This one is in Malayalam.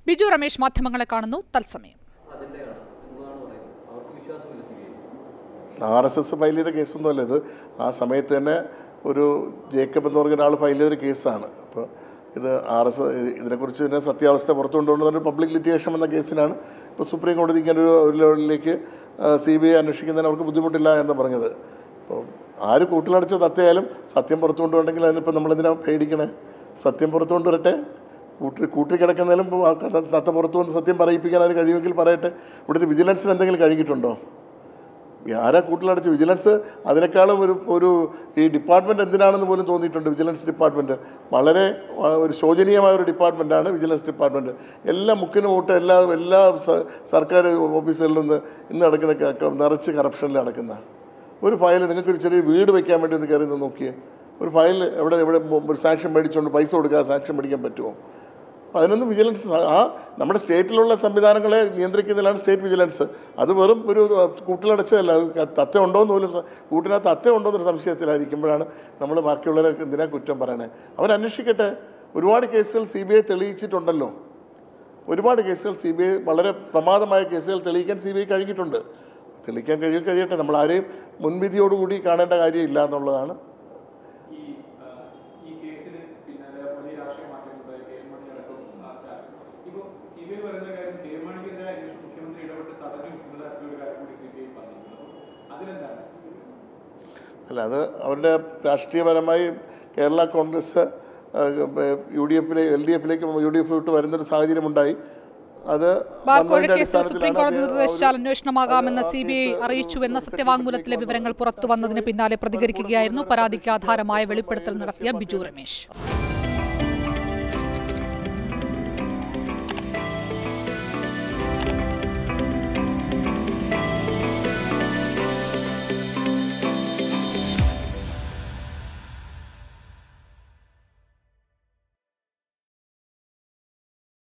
ബിജു രമേശ് മാധ്യമങ്ങളെ കാണുന്നു തത്സമയം ആർ എസ് എസ് ഫയൽ ചെയ്ത കേസൊന്നുമല്ല ഇത് ആ സമയത്ത് തന്നെ ഒരു ജേക്കബ് എന്ന് പറഞ്ഞ ഒരാൾ ഫയൽ ചെയ്തൊരു കേസാണ് അപ്പോൾ ഇത് ആർ എസ് ഇതിനെക്കുറിച്ച് ഇതിനെ സത്യാവസ്ഥ പുറത്തു കൊണ്ടുവന്ന ഒരു പബ്ലിക് ലിറ്റിഗേഷൻ എന്ന കേസിനാണ് ഇപ്പോൾ സുപ്രീം കോടതി ഇങ്ങനെ ഒരു ഒരു ലെവലിലേക്ക് സി ബി ഐ അന്വേഷിക്കുന്നതിന് അവർക്ക് ബുദ്ധിമുട്ടില്ല എന്ന് പറഞ്ഞത് അപ്പോൾ ആര് കൂട്ടിലടച്ച തത്തയായാലും സത്യം പുറത്തു കൊണ്ടുവരണമെങ്കിൽ അതിനിപ്പോൾ നമ്മളെന്തിനാ പേടിക്കണേ സത്യം പുറത്തു കൊണ്ടുവരട്ടെ കൂട്ടി കൂട്ടി കിടക്കുന്നതിലും ഇപ്പം ആ ത- തത്ത പുറത്തു വന്ന് സത്യം പറയിപ്പിക്കാൻ അത് കഴിയുമെങ്കിൽ പറയട്ടെ ഇവിടുത്തെ വിജിലൻസിന് എന്തെങ്കിലും കഴിഞ്ഞിട്ടുണ്ടോ ആരാ കൂട്ടിലടച്ച് വിജിലൻസ് അതിനേക്കാളും ഒരു ഒരു ഈ ഡിപ്പാർട്ട്മെൻറ്റ് എന്തിനാണെന്ന് പോലും തോന്നിയിട്ടുണ്ട് വിജിലൻസ് ഡിപ്പാർട്ട്മെൻറ്റ് വളരെ ആ, ഒരു ശോചനീയമായ ഒരു ഡിപ്പാർട്ട്മെൻറ്റാണ് വിജിലൻസ് ഡിപ്പാർട്ട്മെൻറ്റ് എല്ലാ മുക്കിനും മൂട്ട് എല്ലാ എല്ലാ സ- സർക്കാർ ഓഫീസുകളിലും നിന്ന് ഇന്ന് നടക്കുന്ന ക- ക- നിറച്ച് കറപ്ഷനിൽ നടക്കുന്ന ഒരു ഫയൽ നിങ്ങൾക്ക് ഒരു ചെറിയ വീട് വെക്കാൻ വേണ്ടി ഒന്ന് കയറി ഒന്ന് നോക്കിയേ ഒരു ഫയൽ എവിടെ എവിടെ ഒരു സാക്ഷ്യം മേടിച്ചുകൊണ്ട് പൈസ കൊടുക്കാതെ സാക്ഷ്യം മേടിക്കാൻ പറ്റുമോ അപ്പോൾ അതിനൊന്നും വിജിലൻസ് സ- ആ നമ്മുടെ സ്റ്റേറ്റിലുള്ള സംവിധാനങ്ങളെ നിയന്ത്രിക്കുന്നതിലാണ് സ്റ്റേറ്റ് വിജിലൻസ് അത് വെറും ഒരു കൂട്ടിലടച്ചതല്ല അത് ക- തത്ത ഉണ്ടോ എന്ന് പോലും സ- കൂട്ടിനകത്ത് തത്ത ഉണ്ടോ എന്നൊരു സംശയത്തിലായിരിക്കുമ്പോഴാണ് നമ്മൾ ബാക്കിയുള്ളവരെ എന്തിനാ കുറ്റം പറയണേ അവരന്വേഷിക്കട്ടെ ഒരുപാട് കേസുകൾ സി ബി ഐ തെളിയിച്ചിട്ടുണ്ടല്ലോ ഒരുപാട് കേസുകൾ സി ബി ഐ വളരെ പ്രമാദമായ കേസുകൾ തെളിയിക്കാൻ സി ബി ഐ കഴിഞ്ഞിട്ടുണ്ട് തെളിയിക്കാൻ കഴിയും കഴിയട്ടെ നമ്മൾ ആരെയും മുൻവിധിയോടുകൂടി കാണേണ്ട കാര്യമില്ല എന്നുള്ളതാണ് ഈ ആ, ഈ കേസിന് പിന്നാലെ വലിയ രാഷ്ട്രീയ മാറ്റങ്ങളുണ്ടായി കെ എം മണി അടക്കം ഇപ്പോൾ സി ബി ഐ പറയുന്ന കാര്യം കെ എം മണിക്കെതിരെ അന്വേഷണം മുഖ്യമന്ത്രി ഇടപെട്ട് തടഞ്ഞു എന്ന തരത്തിലൊരു കാര്യം കൂടി സി ബി ഐ പറഞ്ഞിട്ടുണ്ട് അപ്പോൾ അതിലെന്താണ് അല്ല അത് അവരുടെ രാഷ്ട്രീയപരമായി കേരള കോൺഗ്രസ് യു ഡി എഫിലെ എൽ ഡി എഫിലേക്ക് യു ഡി എഫ് വിട്ട് വരുന്നൊരു സാഹചര്യമുണ്ടായി അത് ബാർക്കോഴ വന്നതിന്റെ കേസിൽ അടിസ്ഥാനത്തിലാണ് സുപ്രീം കോടതി അദ്ദേഹം ആ ഒരു- നിർദ്ദേശിച്ചാൽ അന്വേഷണമാകാമെന്ന് ആ സി ബി ഐ കേസ് അറിയിച്ചുവെന്ന ഒരു സത്യവാങ്മൂലത്തിലെ വിവരങ്ങൾ പുറത്തു വന്നതിന് പിന്നാലെ പ്രതികരിക്കുകയായിരുന്നു പരാതിക്ക് ആധാരമായ വെളിപ്പെടുത്തൽ നടത്തിയ ബിജു രമേശ്